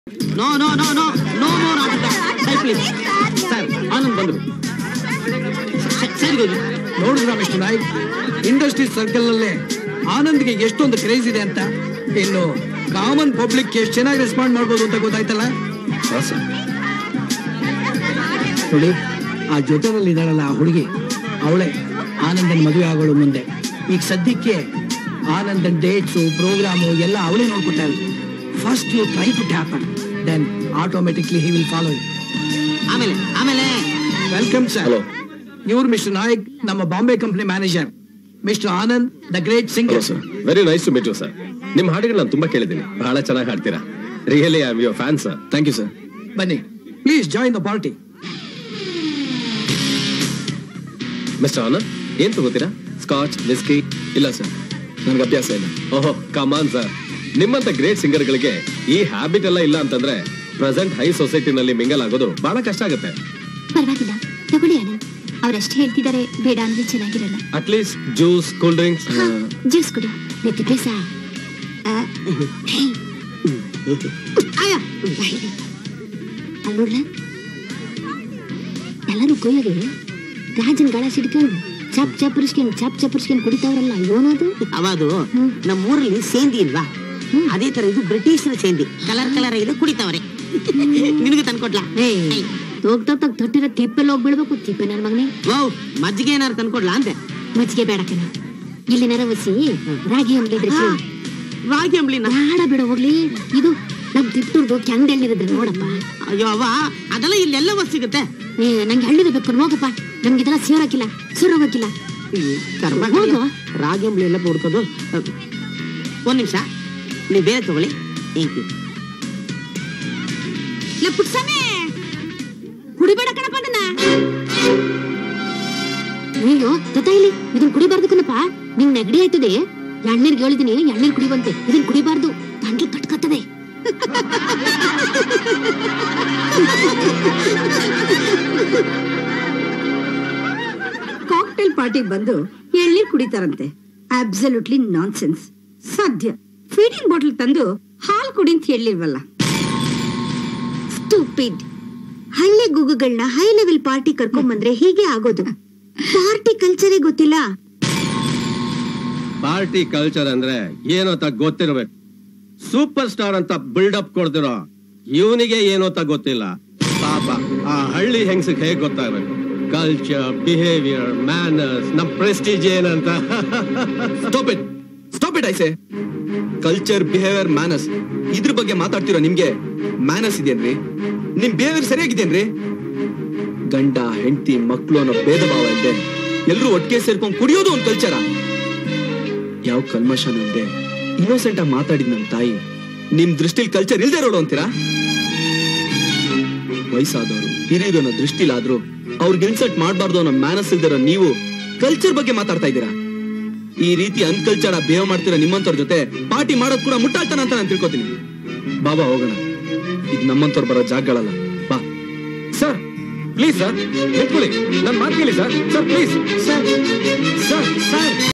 No no no no no more autograph ಸೈ please sir Anand ಬಂದ್ರು ಸರಿ ಹೋಗಿ ನೋಡಿದ್ರ ಮಿಸ್ಟರ್ ನಾಯ್ಕ್ ಇಂಡಸ್ಟ್ರಿ ಸರ್ಕಲ್ ನಲ್ಲೇ ಆನಂದ್ಗೆ ಎಷ್ಟೊಂದು ಕ್ರೇಜ್ ಇದೆ ಅಂತ ಇನ್ನು ಕಾಮನ್ ಪಬ್ಲಿಕ್ ಎಷ್ಟು ಚೆನ್ನಾಗಿ ರೆಸ್ಪಾಂಡ್ ಮಾಡ್ಬೋದು ಅಂತ ಗೊತ್ತಾಯ್ತಲ್ಲ ನೋಡಿ ಆ ಜೊತೆನಲ್ಲಿ ಇದ್ದಾಳಲ್ಲ ಆ ಹುಡುಗಿ ಅವಳೇ ಆನಂದನ್ ಮದುವೆ ಆಗೋಳು ಮುಂದೆ ಈಗ ಸದ್ಯಕ್ಕೆ ಆನಂದನ್ ಡೇಟ್ಸು ಪ್ರೋಗ್ರಾಮು ಎಲ್ಲ ಅವಳೇ ನೋಡ್ಕೊತಾ ಇರೋದು first you try to happen then automatically he will follow ಆಮೇಲೆ ಆಮೇಲೆ ವೆಲ್ಕಮ್ ಸರ್ Hello. ಇವ್ರು ಮಿಸ್ಟರ್ ನಾಯಕ್ ನಮ್ಮ Bombay company manager mister Anand the great hello singer sir very nice to meet you sir ನಿಮ್ಮ ಹಾಡುಗಳು ನಾನು ತುಂಬಾ ಕೇಳಿದ್ದೀನಿ ಬಹಳ ಚೆನ್ನಾಗಿ ಹಾಡ್ತೀರಾ really I am your fan sir thank you sir ಬನ್ನಿ please join the party mister Anand ಏನ್ ತಗೋತೀರಾ ಸ್ಕಾಚ್ ವಿಸ್ಕಿ ಇಲ್ಲ ಸರ್ ನನಗೆ ಅಭ್ಯಾಸ ಇಲ್ಲ ಓಹೋ ಕಮಾನ್ ಸರ್ ನಿಮ್ಮಂತ ಗ್ರೇಟ್ ಸಿಂಗರ್ಗಳಿಗೆ ಈ ಹ್ಯಾಬಿಟ್ ಎಲ್ಲ ಇಲ್ಲ ಅಂತಂದ್ರೆ ಪ್ರೆಸೆಂಟ್ ಹೈ ಸೊಸೈಟಿನಲ್ಲಿ ಮಿಂಗಲ್ ಆಗೋದು ಬಹಳ ಕಷ್ಟ ಆಗುತ್ತೆ ಪರವಾಗಿಲ್ಲ ತಗೊಳ್ಳಿ ಆನಂದ್ ಅವ್ರಷ್ಟು ಹೇಳ್ತಿದ್ದಾರೆ ಬೇಡ ಅಂದ್ರೆ ಚೆನ್ನಾಗಿರಲ್ಲ ಅಟ್ಲೀಸ್ಟ್ ಜ್ಯೂಸ್ ಕೂಲ್ ಡ್ರಿಂಕ್ಸ್ ಹಾ, ಜ್ಯೂಸ್ ಕೊಡು ನೆತ್ತಿ ಬೇಸ ಆಯ ಅಲ್ಲಿ ನೋಡ್ಲ ಎಲ್ಲರೂ ಕೊಯ್ಯಗೆ ರಾಜನ್ ಗಾಳ ಸಿಡ್ಕೊಂಡು ಚಪ್ ಚಪ್ಪರಿಸ್ಕೊಂಡು ಚಪ್ ಚಪ್ಪರಿಸ್ಕೊಂಡು ಕುಡಿತಾವ್ರಲ್ಲ ಏನದು ಅವದು ಹ್ಮ್. ನಮ್ಮ ಊರಲ್ಲಿ ಸೇಂದಿ ಇಲ್ವಾ ಅದೇ ತರ ಇದು ಬ್ರಿಟಿಷರ ಸೇಂದಿ ಕಲರ್ ಕಲರ್ ಇದು ಕುಡಿತಾವ್ರೆ ನಿನಗೆ ತಂದ್ಕೊಡ್ಲಾ ಹೋಗ್ತಾ ತಗ್ ತೊಟ್ಟಿರೋ ತಿಪ್ಪೆಲ್ಲ ಹೋಗಿ ಬೀಳ್ಬೇಕು ತಿಪ್ಪೆ ನನ್ನ ಮಗನೇ ವಾವ್ ಮಜ್ಜಿಗೆ ಏನಾರು ತಂದ್ಕೊಡ್ಲಾ ಅಂತೆ ಮಜ್ಜಿಗೆ ಬೇಡ ಕಣ ಇಲ್ಲಿ ನರವಸಿ ರಾಗಿ ಅಂಬ್ಲಿದ್ರೆ ಹಾ, ರಾಗಿ ಅಂಬ್ಲಿನ ಬೇಡ ಬಿಡ ಹೋಗ್ಲಿ ಇದು ನಮ್ ತಿಪ್ಪೂರ್ದು ಕೆಂಗ್ ಎಳ್ಳಿರಿದ್ರೆ ನೋಡಪ್ಪ ಅಯ್ಯೋ ಅವ ಅದೆಲ್ಲ ಇಲ್ಲೆಲ್ಲ ಸಿಗುತ್ತೆ ಏ ನಂಗೆ ಹಳ್ಳಿದ ಬೇಕು ಹೋಗಪ್ಪ ನಮ್ಗೆ ಇದೆಲ್ಲ ಸೇರಾಕಿಲ್ಲ ಸೇರೋಗಿಲ್ಲ ಕರ್ಮ ಹೌದು. ರಾಗಿ ಅಂಬ್ಲಿ ಎಲ್ಲ ಹುಡ್ಕೋದು ಒಂದ್ ನಿಮಿಷ ನೀವು ಬೇರೆ ತಗೊಳ್ಳಿ ಥ್ಯಾಂಕ್ ಯು ಪುಟ್ಸನೆ ಕುಡಿಬೇಡ ಕಣಪ್ಪ ಅದನ್ನ ಅಯ್ಯೋ ತತ ಇಲ್ಲಿ ಇದನ್ ಕುಡಿಬಾರ್ದು ಕಣಪ್ಪ ನಿಂಗ್ ನೆಗಡಿ ಆಯ್ತದೆ ಎಳ್ನೀರ್ಗೆ ಹೇಳಿದೀನಿ ಎಳ್ನೀರ್ ಕುಡಿಬಂತೆ ಇದನ್ ಕುಡಿಬಾರ್ದು ತಂಡ್ಲು ಕಟ್ಕತ್ತದೆ ಕಾಕ್ಟೇಲ್ ಪಾರ್ಟಿಗೆ ಬಂದು ಎಳ್ನೀರ್ ಕುಡಿತಾರಂತೆ ಅಬ್ಸಲ್ಯೂಟ್ಲಿ ನಾನ್ ಸೆನ್ಸ್ ಸಾಧ್ಯ ಫೀಡಿಂಗ್ ಬಾಟಲ್ ತಂದು ಹಾಲ್ ಕುಡಿ ಅಂತ ಹೇಳಿಲ್ವಲ್ಲ ಸ್ಟೂಪಿಡ್ ಹಳ್ಳಿ ಗುಗುಗಳನ್ನ ಹೈ ಲೆವೆಲ್ ಪಾರ್ಟಿ ಕರ್ಕೊಂಬಂದ್ರೆ ಹೀಗೆ ಆಗೋದು ಪಾರ್ಟಿ ಕಲ್ಚರೇ ಗೊತ್ತಿಲ್ಲ ಪಾರ್ಟಿ ಕಲ್ಚರ್ ಅಂದ್ರೆ ಏನು ಅಂತ ಗೊತ್ತಿರ್ಬೇಕು ಸೂಪರ್ ಸ್ಟಾರ್ ಅಂತ ಬಿಲ್ಡಪ್ ಕೊಡ್ತಿರೋ ಇವನಿಗೆ ಏನು ಅಂತ ಗೊತ್ತಿಲ್ಲ ಪಾಪ ಆ ಹಳ್ಳಿ ಹೆಂಗ್ಸಕ್ ಹೇಗ್ ಗೊತ್ತಾಗ್ಬೇಕು ಕಲ್ಚರ್ ಬಿಹೇವಿಯರ್ ಮ್ಯಾನರ್ಸ್ ನಮ್ ಪ್ರೆಸ್ಟೀಜ್ ಏನಂತ ಸ್ಟಾಪ್ ಇಟ್ ಸ್ಟಾಪ್ ಇಟ್ ಐಸೆ ಕಲ್ಚರ್ ಬಿಹೇವಿಯರ್ ಮ್ಯಾನಸ್ ಇದ್ರ ಬಗ್ಗೆ ಮಾತಾಡ್ತಿರೋ ನಿಮ್ಗೆ ಮ್ಯಾನಸ್ ಇದೆಯೇನ್ರಿ ನಿಮ್ ಬಿಹೇವಿಯರ್ ಸರಿಯಾಗಿದೆಯೇನ್ರಿ ಗಂಡ ಹೆಂಡತಿ ಮಕ್ಳು ಅನ್ನೋ ಭೇದ ಭಾವ ಇಲ್ಲದೆ ಎಲ್ರೂ ಒಟ್ಟಿಗೆ ಸೇರ್ಕೊಂಡ್ ಕುಡಿಯೋದು ಒಂದ್ ಕಲ್ಚರ ಯಾವ ಕಲ್ಮಶನೂ ಇಲ್ಲದೆ ಇನ್ನೋಸೆಂಟ್ ಆಗಿ ಮಾತಾಡಿದ್ ನಮ್ ತಾಯಿ ನಿಮ್ ದೃಷ್ಟಿಲಿ ಕಲ್ಚರ್ ಇಲ್ದೇ ಇರೋಳು ಅಂತೀರಾ ವಯಸ್ಸಾದವರು ಹಿರಿಯರು ಅನ್ನೋ ದೃಷ್ಟಿಲಾದ್ರೂ ಅವ್ರಿಗೆ ಇನ್ಸಲ್ಟ್ ಮಾಡಬಾರ್ದು ಅನ್ನೋ ಮ್ಯಾನಸ್ ಇಲ್ದಿರೋ ನೀವು ಕಲ್ಚರ್ ಬಗ್ಗೆ ಮಾತಾಡ್ತಾ ಇದ್ದೀರಾ ಈ ರೀತಿ ಅನ್ಕಲ್ಚರ್ ಬಿಹೇವ್ ಮಾಡ್ತಿರೋ ನಿಮ್ಮಂತವ್ರ ಜೊತೆ ಪಾರ್ಟಿ ಮಾಡೋದ್ ಕೂಡ ಮುಟ್ಟಾಳ್ತಾನ ಅಂತ ನಾನು ತಿಳ್ಕೊತೀನಿ ಬಾಬಾ ಹೋಗೋಣ ಇದು ನಮ್ಮಂತವ್ರು ಬರೋ ಜಾಗಗಳಲ್ಲ ಬಾ ಸರ್ ಪ್ಲೀಸ್ ಸರ್ ನಿಂತ್ಕೊಳ್ಳಿ ನನ್ ಮಾತು ಕೇಳಿ sir sir please sir sir sir